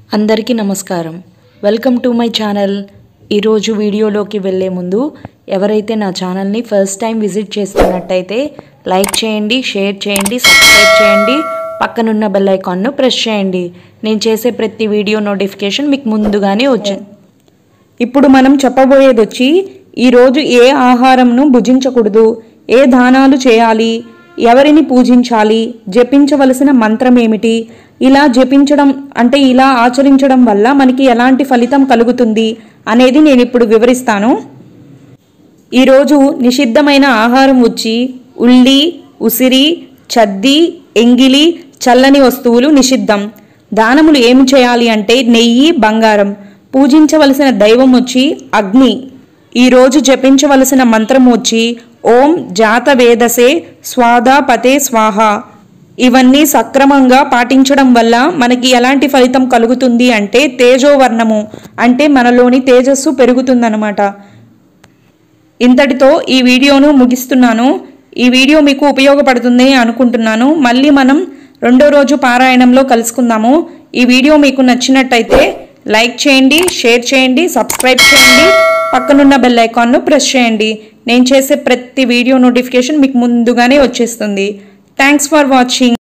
అందరికీ నమస్కారం welcome to my channel ఈరోజు వీడియోలోకి వెళ్ళే ముందు ఎవరైతే నా ఛానల్ని ఫస్ట్ టైం విజిట్ చేస్తున్నట్టయితే లైక్ చేయండి షేర్ చేయండి సబ్స్క్రైబ్ చేయండి పక్కనున్న బెల్ ఐకాన్ను ప్రెస్ చేయండి నేను చేసే ప్రతి వీడియో నోటిఫికేషన్ మీకు ముందుగానే వచ్చింది ఇప్పుడు మనం చెప్పబోయేది వచ్చి ఈరోజు ఏ ఆహారంను భుజించకూడదు ఏ దానాలు చేయాలి ఎవరిని పూజించాలి జపించవలసిన మంత్రం ఏమిటి ఇలా జపించడం అంటే ఇలా ఆచరించడం వల్ల మనకి ఎలాంటి ఫలితం కలుగుతుంది అనేది నేను ఇప్పుడు వివరిస్తాను ఈరోజు నిషిద్ధమైన ఆహారం వచ్చి ఉల్లి ఉసిరి చద్ది ఎంగిలి చల్లని వస్తువులు నిషిద్ధం దానములు ఏమి చేయాలి అంటే నెయ్యి బంగారం పూజించవలసిన దైవం వచ్చి అగ్ని ఈరోజు జపించవలసిన మంత్రం వచ్చి ఓం జాతవేదసే స్వాదాపతే స్వాహ ఇవన్నీ సక్రమంగా పాటించడం వల్ల మనకి ఎలాంటి ఫలితం కలుగుతుంది అంటే తేజోవర్ణము అంటే మనలోని తేజస్సు పెరుగుతుందన్నమాట ఇంతటితో ఈ వీడియోను ముగిస్తున్నాను ఈ వీడియో మీకు ఉపయోగపడుతుంది అనుకుంటున్నాను మళ్ళీ మనం రెండో రోజు పారాయణంలో కలుసుకుందాము ఈ వీడియో మీకు నచ్చినట్టయితే లైక్ చేయండి షేర్ చేయండి సబ్స్క్రైబ్ చేయండి పక్కనున్న బెల్ ఐకాన్ను ప్రెస్ చేయండి నేను చేసే ప్రతి వీడియో నోటిఫికేషన్ మీకు ముందుగానే వచ్చేస్తుంది థ్యాంక్స్ ఫర్ వాచింగ్